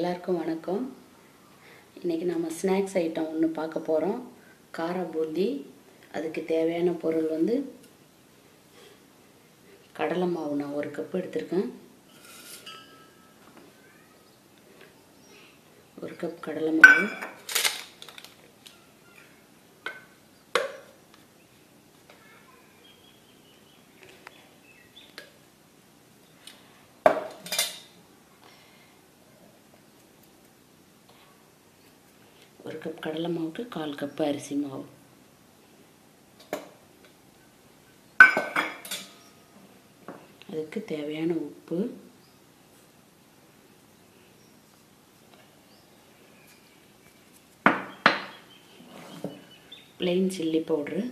எல்லாருக்கும் வணக்கம் இன்றைக்கி நம்ம ஸ்நாக்ஸ் ஐட்டம் ஒன்று பார்க்க போகிறோம் கார பூந்தி அதுக்கு தேவையான பொருள் வந்து கடலை மாவு நான் ஒரு கப்பு எடுத்திருக்கேன் ஒரு கப் கடலை மாவு ஒரு கப் கடலை மாவுக்கு கால் கப்பு அரிசி மாவு அதுக்கு தேவையான உப்பு பிளெயின் சில்லி பவுட்ரு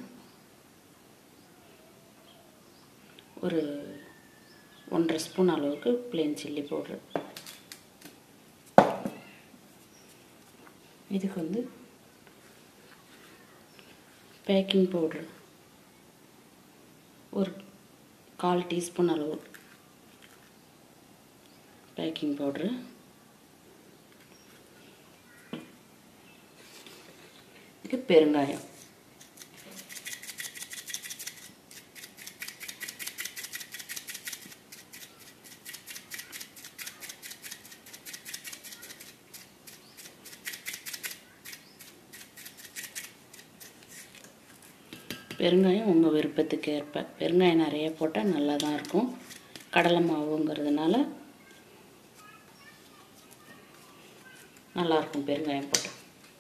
ஒரு ஒன்றரை ஸ்பூன் அளவுக்கு பிளெயின் சில்லி பவுட்ரு இதுக்கு வந்து பேக்கிங் பவுட்ரு ஒரு கால் டீஸ்பூன் அளவு பேக்கிங் பவுட்ரு இதுக்கு பெருங்காயம் பெருங்காயம் உங்கள் விருப்பத்துக்கு ஏற்ப பெருங்காயம் நிறைய போட்டால் நல்லா தான் இருக்கும் கடலை மாவுங்கிறதுனால நல்லாயிருக்கும் பெருங்காயம் போட்டால்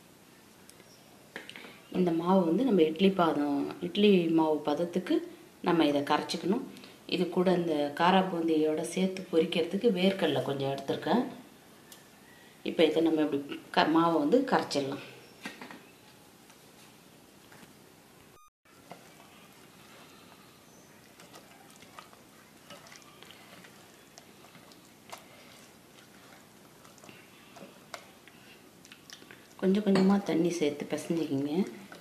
இந்த மாவு வந்து நம்ம இட்லி பாதம் இட்லி மாவு பதத்துக்கு நம்ம இதை கரைச்சிக்கணும் இது கூட இந்த காரா பூந்தியோட சேர்த்து பொரிக்கிறதுக்கு வேர்க்கடலை கொஞ்சம் எடுத்திருக்கேன் இப்போ இதை நம்ம இப்படி க மாவை வந்து கரைச்சிடலாம் கொஞ்சம் கொஞ்சமாக தண்ணி சேர்த்து பிசைஞ்சிக்கிங்க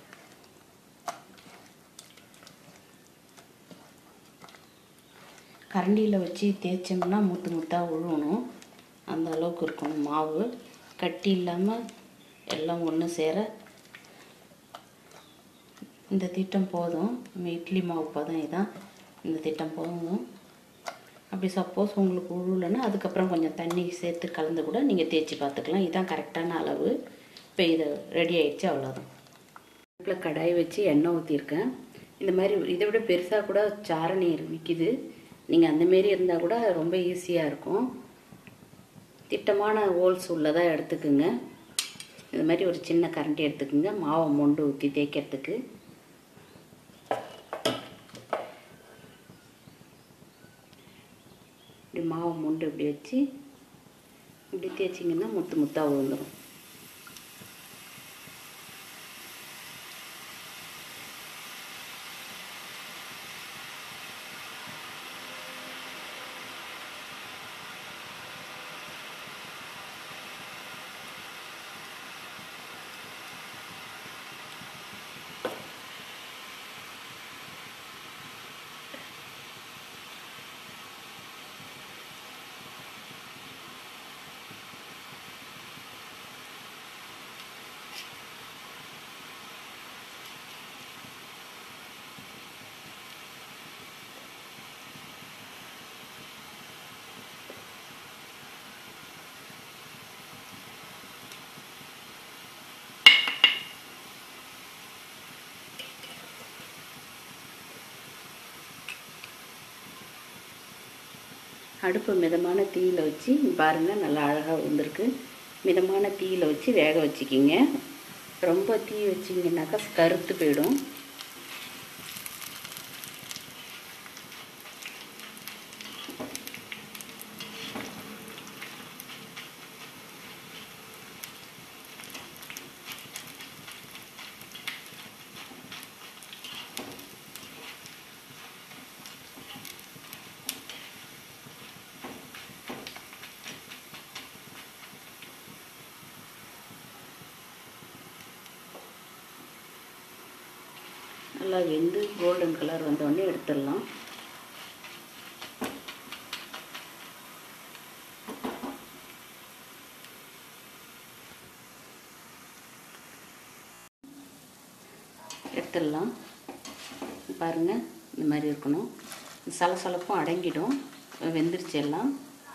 கரண்டியில் வச்சு தேய்ச்சோம்னா முத்து முத்தாக விழுவணும் அந்த அளவுக்கு இருக்கணும் மாவு கட்டி இல்லாமல் எல்லாம் ஒன்று சேர இந்த திட்டம் போதும் நம்ம இட்லி மாவு பதம் இதான் இந்த திட்டம் போதும் அப்படி சப்போஸ் உங்களுக்கு உழுலன்னா அதுக்கப்புறம் கொஞ்சம் தண்ணி சேர்த்து கலந்து கூட நீங்கள் தேய்ச்சி பார்த்துக்கலாம் இதுதான் கரெக்டான அளவு இப்போ இது ரெடி ஆயிடுச்சு அவ்வளோதான் அடுப்பில் கடாய் வச்சு எண்ணெய் ஊற்றிருக்கேன் இந்த மாதிரி இதை விட பெருசாக கூட சாரணி விற்கிது நீங்கள் அந்தமாரி இருந்தால் கூட ரொம்ப ஈஸியாக இருக்கும் திட்டமான ஹோல்ஸ் உள்ளதாக எடுத்துக்குங்க இது மாதிரி ஒரு சின்ன கரண்டி எடுத்துக்குங்க மாவை மொண்டு ஊற்றி தேய்க்கிறதுக்கு இப்படி மாவை மொண்டு இப்படி வச்சு இப்படி தேய்ச்சிங்கன்னா முத்து முத்தாக விழுந்துடும் அடுப்பு மிதமான தீயில் வச்சு பாருங்கள் நல்லா அழகாக வந்திருக்கு மிதமான தீயில் வச்சு வேக வச்சுக்கிங்க ரொம்ப தீ வச்சிங்கனாக்கா கருத்து போயிடும் நல்லா வெந்து கோல்டன் கலர் வந்தோடனே எடுத்துடலாம் எடுத்துடலாம் பாருங்கள் இந்த மாதிரி இருக்கணும் சலசலப்பும் அடங்கிடும் வெந்துருச்சு எல்லாம்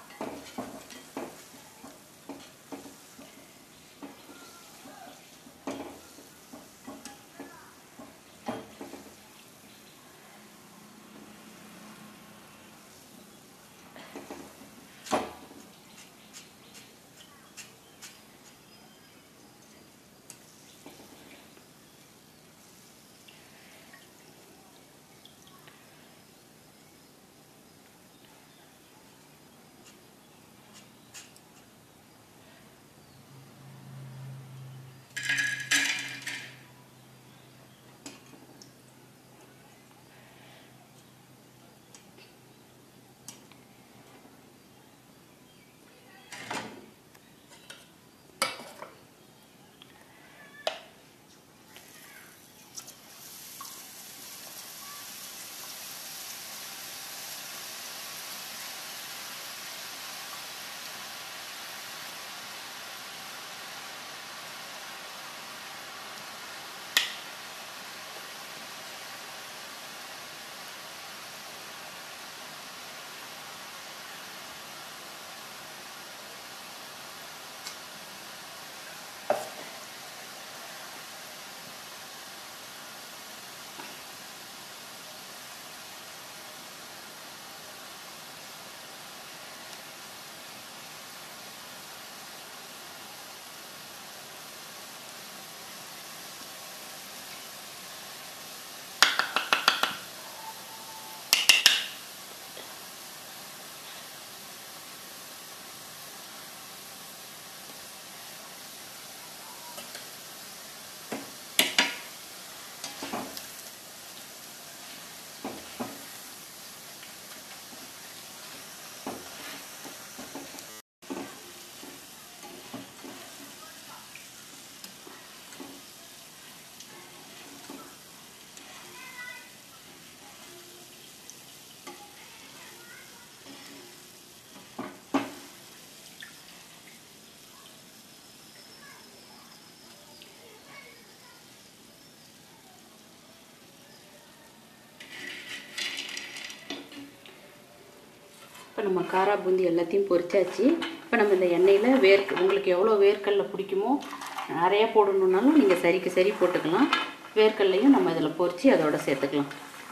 இப்போ நம்ம காரா பூந்தி எல்லாத்தையும் பொரிச்சாச்சு இப்போ நம்ம இந்த எண்ணெயில் வேர்க்க உங்களுக்கு எவ்வளோ வேர்க்கடலை பிடிக்குமோ நிறைய போடணுன்னாலும் நீங்கள் சரிக்கு சரி போட்டுக்கலாம் வேர்க்கடலையும் நம்ம இதில் பொரித்து அதோட சேர்த்துக்கலாம்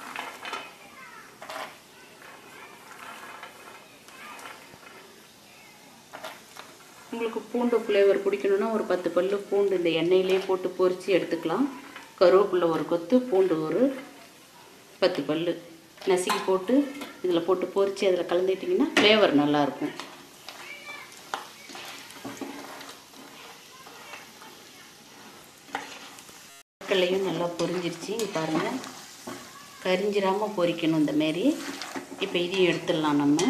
உங்களுக்கு பூண்டு ஃப்ளேவர் பிடிக்கணுன்னா ஒரு பத்து பல்லு பூண்டு இந்த எண்ணெயிலே போட்டு பொரித்து எடுத்துக்கலாம் கருவேப்பிலை ஒரு கொத்து பூண்டு ஒரு பத்து பல்லு நசுக்கி போட்டு இதில் போட்டு பொரித்து அதில் கலந்துட்டிங்கன்னா ஃப்ளேவர் நல்லாயிருக்கும் கடலையும் நல்லா பொரிஞ்சிருச்சு இங்க பாருங்கள் கரிஞ்சிராமல் பொரிக்கணும் இந்த மாரி இப்போ இதையும் எடுத்துடலாம் நம்ம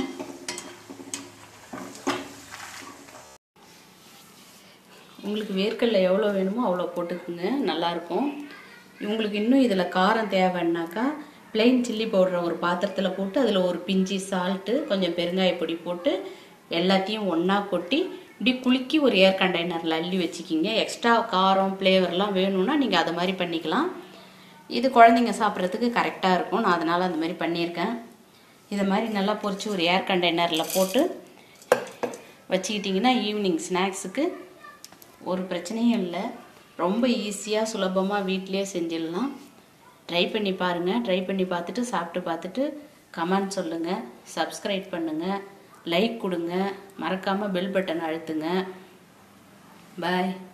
உங்களுக்கு வேர்க்கடலை எவ்வளோ வேணுமோ அவ்வளோ போட்டுக்குங்க நல்லாயிருக்கும் உங்களுக்கு இன்னும் இதில் காரம் தேவைன்னாக்கா பிளெயின் சில்லி பவுடரை ஒரு பாத்திரத்தில் போட்டு அதில் ஒரு பிஞ்சி சால்ட்டு கொஞ்சம் பெருங்காய பொடி போட்டு எல்லாத்தையும் ஒன்றா கொட்டி இப்படி குலுக்கி ஒரு ஏர் கண்டெய்னரில் அள்ளி வச்சுக்கிங்க எக்ஸ்ட்ரா காரம் ஃப்ளேவர்லாம் வேணும்னா நீங்கள் அதை மாதிரி பண்ணிக்கலாம் இது குழந்தைங்க சாப்பிட்றதுக்கு கரெக்டாக இருக்கும் நான் அதனால் அந்த மாதிரி பண்ணியிருக்கேன் இதை மாதிரி நல்லா பொரிச்சு ஒரு ஏர் கண்டெய்னரில் போட்டு வச்சுக்கிட்டிங்கன்னா ஈவினிங் ஸ்நாக்ஸுக்கு ஒரு பிரச்சனையும் இல்லை ரொம்ப ஈஸியாக சுலபமாக வீட்டிலே செஞ்சிடலாம் ட்ரை பண்ணி பாருங்கள் ட்ரை பண்ணி பார்த்துட்டு சாப்பிட்டு பார்த்துட்டு கமெண்ட் சொல்லுங்கள் சப்ஸ்கிரைப் பண்ணுங்கள் லைக் கொடுங்க மறக்காமல் பெல் பட்டன் அழுத்துங்க பாய்